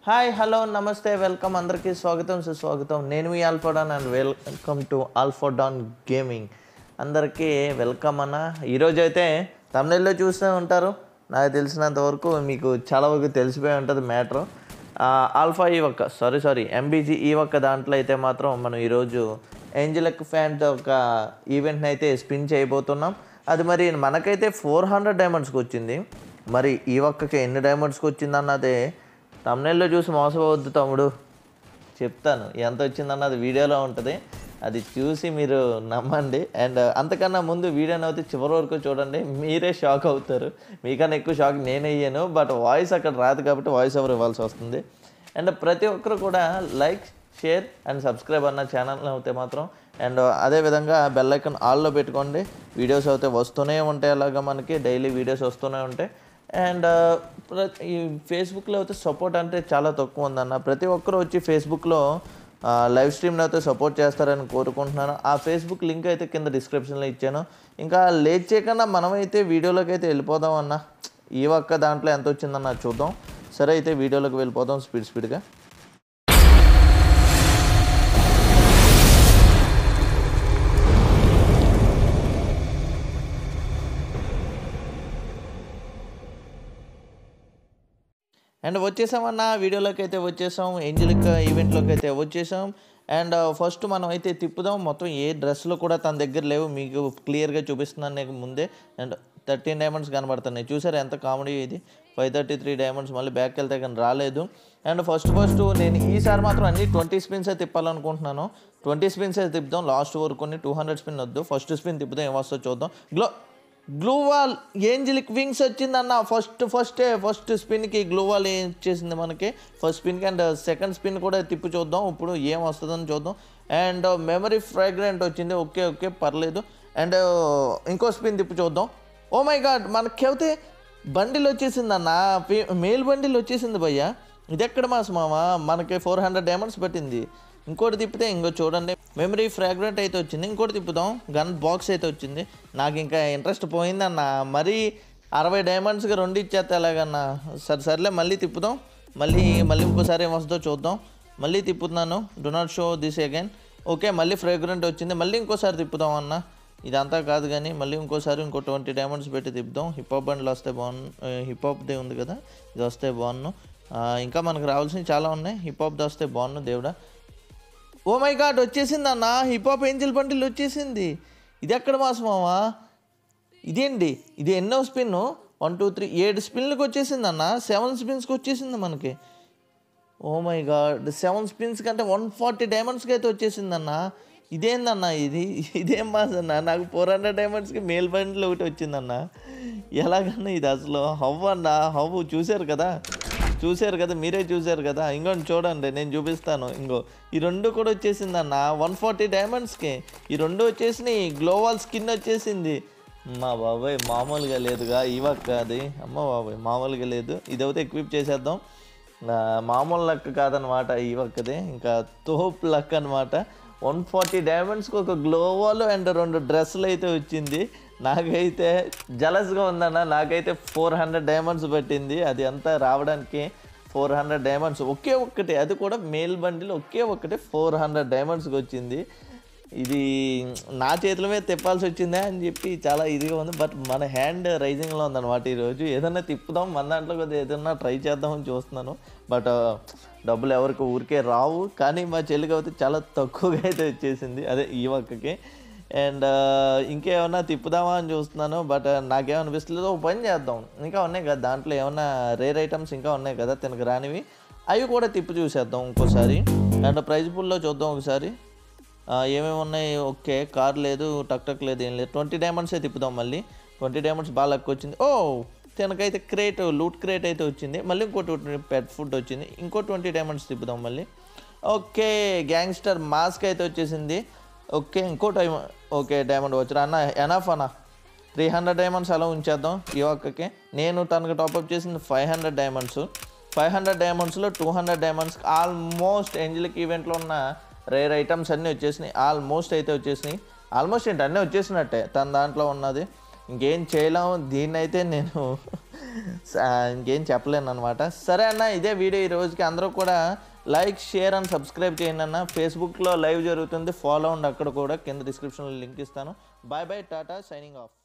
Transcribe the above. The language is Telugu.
హాయ్ హలో నమస్తే వెల్కమ్ అందరికీ స్వాగతం సుస్వాగతం నేను మీ Alphodon and welcome to Alphodon gaming అందరికీ వెల్కమ్ అన్న ఈరోజు అయితే తమిళలో చూస్తూ ఉంటారు నాకు తెలిసినంత వరకు మీకు చాలా వరకు తెలిసిపోయి ఉంటుంది మ్యాటర్ ఆల్ఫా ఈ ఒక్క సారీ సారీ ఎంబీజీ ఈ ఒక్క దాంట్లో అయితే మాత్రం మనం ఈరోజు ఏంజలిక్ ఫ్యాన్ ఒక ఈవెంట్ని అయితే స్పిన్ చేయబోతున్నాం అది మరి మనకైతే ఫోర్ హండ్రెడ్ డైమండ్స్కి వచ్చింది మరి ఈ ఒక్కకి ఎన్ని డైమండ్స్కి వచ్చిందన్నదే తమిళలో చూసి మోసపోవద్దు తమ్ముడు చెప్తాను ఎంత వచ్చిందన్నది వీడియోలో ఉంటుంది అది చూసి మీరు నమ్మండి అండ్ అంతకన్నా ముందు వీడియోని అయితే చివరి వరకు చూడండి మీరే షాక్ అవుతారు మీకన్నా ఎక్కువ షాక్ నేనే అయ్యాను బట్ వాయిస్ అక్కడ రాదు కాబట్టి వాయిస్ ఓవర్ ఇవ్వాల్సి వస్తుంది అండ్ ప్రతి ఒక్కరు కూడా లైక్ షేర్ అండ్ సబ్స్క్రైబ్ అన్న ఛానల్ అయితే మాత్రం అండ్ అదేవిధంగా బెల్ ఐకాన్ ఆల్లో పెట్టుకోండి వీడియోస్ అయితే వస్తూనే ఉంటాయి అలాగా మనకి డైలీ వీడియోస్ వస్తూనే ఉంటాయి అండ్ ఈ ఫేస్బుక్లో అయితే సపోర్ట్ అంటే చాలా తక్కువ ఉందన్న ప్రతి ఒక్కరు వచ్చి ఫేస్బుక్లో లైవ్ స్ట్రీమ్ని అయితే సపోర్ట్ చేస్తారని కోరుకుంటున్నాను ఆ ఫేస్బుక్ లింక్ అయితే కింద డిస్క్రిప్షన్లో ఇచ్చాను ఇంకా లేట్ చేయకుండా మనమైతే వీడియోలోకి అయితే వెళ్ళిపోదాం అన్న ఈ ఒక్క దాంట్లో ఎంత వచ్చిందన్న చూద్దాం సరే అయితే వీడియోలోకి వెళ్ళిపోదాం స్పీడ్ స్పీడ్గా అండ్ వచ్చేసామన్న వీడియోలోకి అయితే వచ్చేసాం ఏంజలిక్ ఈవెంట్లోకి అయితే వచ్చేసాం అండ్ ఫస్ట్ మనం అయితే తిప్పుదాం మొత్తం ఏ డ్రెస్లో కూడా తన దగ్గర లేవు మీకు క్లియర్గా చూపిస్తున్నాను నీకు ముందే అండ్ థర్టీన్ డైమండ్స్ కనబడుతున్నాయి చూసారు ఎంత కామెడీ ఇది ఫైవ్ థర్టీ త్రీ డైమండ్స్ మళ్ళీ బ్యాక్ వెళ్తే కానీ రాలేదు అండ్ ఫస్ట్ ఫస్ట్ నేను ఈసారి మాత్రం అన్ని ట్వంటీ స్పిన్సే తిప్పాలనుకుంటున్నాను ట్వంటీ స్పిన్సే తిప్పుదాం లాస్ట్ వరకు టూ హండ్రెడ్ స్పిన్ వద్దు ఫస్ట్ స్పిన్ తిప్పుదాం ఏం వస్తుందో చూద్దాం గ్లో గ్లూవాల్ ఏంజలిక్ వింగ్స్ వచ్చిందన్న ఫస్ట్ ఫస్టే ఫస్ట్ స్పిన్కి గ్లూవాల్ ఏం వచ్చేసింది మనకి ఫస్ట్ స్పిన్కి అండ్ సెకండ్ స్పిన్ కూడా తిప్పి చూద్దాం ఇప్పుడు ఏం వస్తుందని చూద్దాం అండ్ మెమరీ ఫ్రాగ్రెంట్ వచ్చింది ఓకే ఓకే పర్లేదు అండ్ ఇంకో స్పిన్ తిప్పి చూద్దాం ఓ మై గాడ్ మనకి అయితే బండిల్ వచ్చేసిందన్న మేల్ బండిల్ వచ్చేసింది భయ్య ఇది ఎక్కడ మాస్ మామ మనకి ఫోర్ హండ్రెడ్ డైమండ్స్ పట్టింది ఇంకోటి తిప్పితే ఇంకో చూడండి మెమరీ ఫ్రాగ్రెంట్ అయితే వచ్చింది ఇంకోటి తిప్పుదాం గన్ బాక్స్ అయితే వచ్చింది నాకు ఇంకా ఇంట్రెస్ట్ పోయిందన్న మరీ అరవై డైమండ్స్కి రెండు ఇచ్చేస్తే ఎలాగన్నా సరే సర్లే మళ్ళీ తిప్పుదాం మళ్ళీ మళ్ళీ ఇంకోసారి ఏం వస్తుందో చూద్దాం మళ్ళీ తిప్పుతున్నాను do not show this again okay మళ్ళీ ఫ్రాగ్రెంట్ వచ్చింది మళ్ళీ ఇంకోసారి తిప్పుదాం అన్న ఇదంతా కాదు కానీ మళ్ళీ ఇంకోసారి ఇంకో ట్వంటీ డైమండ్స్ పెట్టి తిప్పుదాం హిప్ హాప్ బండ్లు వస్తే బాగుండు హిప్ హాప్దే ఉంది కదా ఇది వస్తే బాగున్ను ఇంకా మనకు రావాల్సినవి చాలా ఉన్నాయి హిప్ హాప్ది వస్తే బాగున్ను దేవుడా ఓ మై గాడ్ వచ్చేసింది అన్న హిప్ హాప్ ఏంజిల్ బండిల్ వచ్చేసింది ఇది ఎక్కడ మాసం మామా ఇదేంటి ఇది ఎన్నో స్పిన్ వన్ టూ త్రీ ఏడు స్పిన్లకు వచ్చేసింది అన్న సెవెన్ స్పిన్స్కి వచ్చేసింది మనకి oh my god seven spins కంటే వన్ ఫార్టీ డైమండ్స్కి అయితే వచ్చేసిందన్న ఇదేందన్న ఇది ఇదేం మాస్ అన్న నాకు ఫోర్ హండ్రెడ్ డైమండ్స్కి మేల్ బండిల్ ఒకటి వచ్చిందన్న ఎలాగన్నా ఇది అసలు హవ్ అన్న హవ్ చూశారు కదా చూశారు కదా మీరే చూశారు కదా ఇంకోటి చూడండి నేను చూపిస్తాను ఇంకో ఈ రెండు కూడా వచ్చేసిందన్న వన్ ఫార్టీ డైమండ్స్కి ఈ రెండు వచ్చేసినాయి గ్లోవాల్ స్కిన్ వచ్చేసింది మా బాబాయ్ మామూలుగా లేదుగా ఇవక్క అది అమ్మ బాబాయ్ మామూలుగా లేదు ఇదైతే ఎక్విప్ చేసేద్దాం నా మామూలు లెక్క కాదనమాట ఈ ఒక్కది ఇంకా తోపు లెక్క అనమాట వన్ ఫార్టీ డైమండ్స్కి ఒక గ్లోవాల్ అండ్ రెండు డ్రెస్సులు అయితే వచ్చింది నాకైతే జలస్గా ఉందన్న నాకైతే ఫోర్ హండ్రెడ్ డైమండ్స్ పట్టింది అది అంతా రావడానికి ఫోర్ హండ్రెడ్ డైమండ్స్ ఒకే ఒక్కటి అది కూడా మేల్ బండిలో ఒకే ఒక్కటి ఫోర్ హండ్రెడ్ డైమండ్స్కి వచ్చింది ఇది నా చేతుల మీద తిప్పాల్సి వచ్చిందా అని చెప్పి చాలా ఇదిగా ఉంది బట్ మన హ్యాండ్ రైజింగ్లో ఉందన్నమాట ఈరోజు ఏదన్నా తిప్పుదాం మన దాంట్లో కొద్దిగా ఏదన్నా ట్రై చేద్దామని చూస్తున్నాను బట్ డబ్బులు ఎవరికి ఊరికే రావు కానీ మా చెల్లికి అయితే చాలా తక్కువగా అయితే వచ్చేసింది అదే ఈ ఒక్కకి అండ్ ఇంకేమన్నా తిప్పుదామా అని చూస్తున్నాను బట్ నాకేమనిపిస్తలేదు ఒక పని చేద్దాం ఇంకా ఉన్నాయి కదా దాంట్లో ఏమన్నా రేర్ ఐటమ్స్ ఇంకా ఉన్నాయి కదా తినకు రానివి అవి కూడా తిప్పి చూసేద్దాం ఇంకోసారి అండ్ ప్రైజ్ పుల్లో చూద్దాం ఒకసారి ఏమేమి ఉన్నాయి ఓకే కార్ లేదు టక్ టక్ లేదు ఏం లేదు ట్వంటీ డైమండ్సే తిప్పుదాం మళ్ళీ ట్వంటీ డైమండ్స్ బాగా ఎక్కువ వచ్చింది ఓ తనకైతే క్రేట్ లూట్ క్రేట్ అయితే వచ్చింది మళ్ళీ ఇంకోటి పెట్ ఫుడ్ వచ్చింది ఇంకో ట్వంటీ డైమండ్స్ తిప్పుదాం మళ్ళీ ఓకే గ్యాంగ్స్టర్ మాస్క్ అయితే వచ్చేసింది ఓకే ఇంకో టైం ఓకే డైమండ్ వచ్చారు అన్న ఎనఫ్ అన్న త్రీ హండ్రెడ్ డైమండ్స్ అలా ఉంచేద్దాం ఈ ఒక్కకి నేను తనకు టాప్అప్ చేసింది five hundred diamonds five hundred డైమండ్స్లో two hundred diamonds almost angelic ఈవెంట్లో ఉన్న రేర్ ఐటమ్స్ అన్నీ వచ్చేసినాయి ఆల్మోస్ట్ అయితే వచ్చేసినాయి ఆల్మోస్ట్ ఏంటి అన్నీ వచ్చేసినట్టే తన దాంట్లో ఉన్నది ఇంకేం చేయలేము దీన్ని అయితే నేను స- ఇంకేం చెప్పలేను అనమాట సరే అన్న ఇదే వీడియో ఈ రోజుకి అందరూ కూడా లైక్ షేర్ అండ్ సబ్స్క్రైబ్ చేయండి అన్న ఫేస్బుక్లో లైవ్ జరుగుతుంది ఫాలో అవ్వండి అక్కడ కూడా కింద డిస్క్రిప్షన్లో లింక్ ఇస్తాను bye bye tata signing of